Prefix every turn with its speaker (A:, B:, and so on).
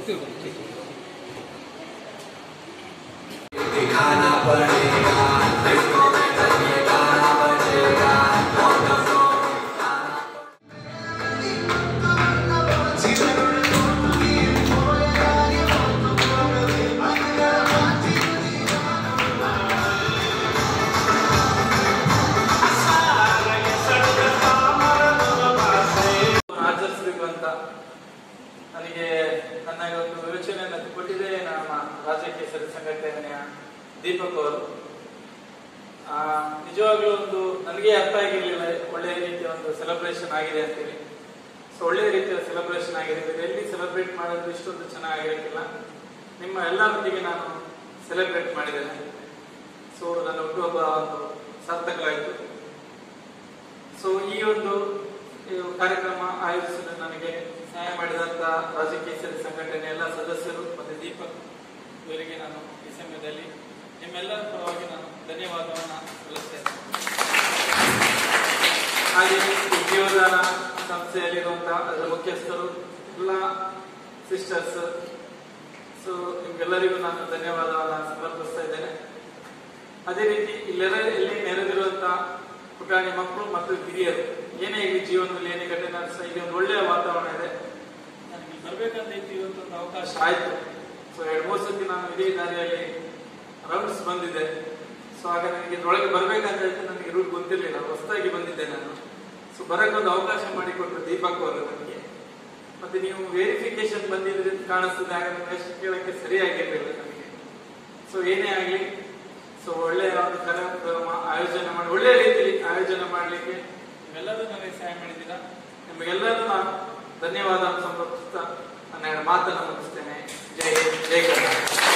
A: दिखाना पड़ेगा इसको ये गाना बजेगा No, no, no.
B: ಆಚರಿಸಬೇಕು ಅಂತ ನನಗೆ ನನಗೆ ಒಂದು ಯೋಚನೆಯನ್ನು ಕೊಟ್ಟಿದೆ ನಮ್ಮ ರಾಜ್ಯ ಕೇಸರಿ ಸಂಘಟನೆಯ ದೀಪಕ್ ಅವರು ಆ, ನಿಜವಾಗ್ಲೂ ಒಂದು ನನಗೆ ಅರ್ಥ ಆಗಿರ್ಲಿಲ್ಲ ಒಳ್ಳೆಯ ರೀತಿಯ ಒಂದು ಸೆಲೆಬ್ರೇಷನ್ ಆಗಿದೆ ಅಂತೇಳಿ ಸೊ ಒಳ್ಳೆಯ ರೀತಿಯ ಸೆಲೆಬ್ರೇಷನ್ ಆಗಿದೆ ಇದು ಎಲ್ಲಿ ಸೆಲೆಬ್ರೇಟ್ ಮಾಡೋದು ಇಷ್ಟೊಂದು ಚೆನ್ನಾಗಿರಕ್ಕಿಲ್ಲ ನಿಮ್ಮ ಎಲ್ಲರೊಂದಿಗೆ ನಾನು ಸೆಲೆಬ್ರೇಟ್ ಮಾಡಿದ್ದೇನೆ ಸೊ ನನ್ನ ಹುಟ್ಟುಹಬ್ಬ ಒಂದು ಸಾರ್ಥಕವಾಯಿತು ಸೊ ಈ ಒಂದು ಈ ಕಾರ್ಯಕ್ರಮ ಆಯೋಜಿಸಲು ನನಗೆ ಸಹಾಯ ಮಾಡಿದಂತ ರಾಜಕೀಯ ಸೇರಿ ಸಂಘಟನೆ ಎಲ್ಲ ಸದಸ್ಯರು ಮತ್ತೆ ದೀಪಕ್ ಇವರಿಗೆ ನಾನು ಈ ಸಮಯದಲ್ಲಿ ನಿಮ್ಮೆಲ್ಲರ ಪರವಾಗಿ ನಾನು ಧನ್ಯವಾದವನ್ನು ಸಲ್ಲಿಸ್ತೇನೆ ಹಾಗೆ ಈ ಜೀವದಾನ ಸಂಸ್ಥೆಯಲ್ಲಿರುವಂತಹ ಅದರ ಮುಖ್ಯಸ್ಥರು ಎಲ್ಲ ಸಿಸ್ಟರ್ಸ್ ಸೊ ನಿಮ್ಗೆಲ್ಲರಿಗೂ ನಾನು ಧನ್ಯವಾದವನ್ನು ಸಮರ್ಪಿಸ್ತಾ ಇದ್ದೇನೆ ಅದೇ ರೀತಿ ಇಲ್ಲೆಲ್ಲ ಇಲ್ಲಿ ನೆರೆದಿರುವಂತಹ ಪುಟಾಣಿ ಮಕ್ಕಳು ಮತ್ತು ಹಿರಿಯರು ಏನೇ ಇಲ್ಲಿ ಜೀವನದಲ್ಲಿ ಏನೇ ಘಟನೆ ನಡೆಸ ಇಲ್ಲಿ ಒಂದು ಒಳ್ಳೆಯ ವಾತಾವರಣ ಇದೆ ನನಗೆ ಬರ್ಬೇಕಂತ ಇತ್ತು ಇವತ್ತು ಒಂದು ಅವಕಾಶ ಆಯ್ತು ಸೊ ಎರಡು ಮೂರು ಸತಿ ನಾನು ಇದೇ ದಾರಿಯಲ್ಲಿ ರೌಂಡ್ಸ್ ಬಂದಿದ್ದೆ ಸೊ ಆಗ ನನಗೆ ಇದ್ರೊಳಗೆ ಬರ್ಬೇಕಂತ ಇತ್ತು ನನಗೆ ರೂಟ್ ಗೊತ್ತಿರಲಿಲ್ಲ ಹೊಸದಾಗಿ ಬಂದಿದ್ದೆ ನಾನು ಸೊ ಬರಕ್ಕೆ ಒಂದು ಅವಕಾಶ ಮಾಡಿಕೊಟ್ರು ದೀಪಕ್ ಅವರು ನನಗೆ ಮತ್ತೆ ನೀವು ವೆರಿಫಿಕೇಶನ್ ಬಂದಿದ್ರೆ ಅಂತ ಕಾಣಿಸ್ತದೆ ಆಗ ನನಗೆ ಅಷ್ಟು ಕೇಳಕ್ಕೆ ಸರಿಯಾಗಿರ್ಲಿಲ್ಲ ನನಗೆ ಸೊ ಏನೇ ಆಗಲಿ ಸೊ ಒಳ್ಳೆಯ ಒಂದು ಕಾರ್ಯಕ್ರಮ ಆಯೋಜನೆ ಮಾಡಿ ಒಳ್ಳೆಯ ರೀತಿಯಲ್ಲಿ ಆಯೋಜನೆ ಮಾಡಲಿಕ್ಕೆ ನೀವೆಲ್ಲರೂ ನನಗೆ ಸಹಾಯ ಮಾಡಿದ್ದೀರಾ ನಿಮಗೆಲ್ಲರೂ ನಾನು ಧನ್ಯವಾದ ಸಮರ್ಪಿಸ್ತಾ ನನ್ನ ಎರಡು ಮಾತನ್ನು ಮುಗಿಸ್ತೇನೆ ಜೈ ಹಿಂದ್, ಜೈ ಕರ್ನಾಟಕ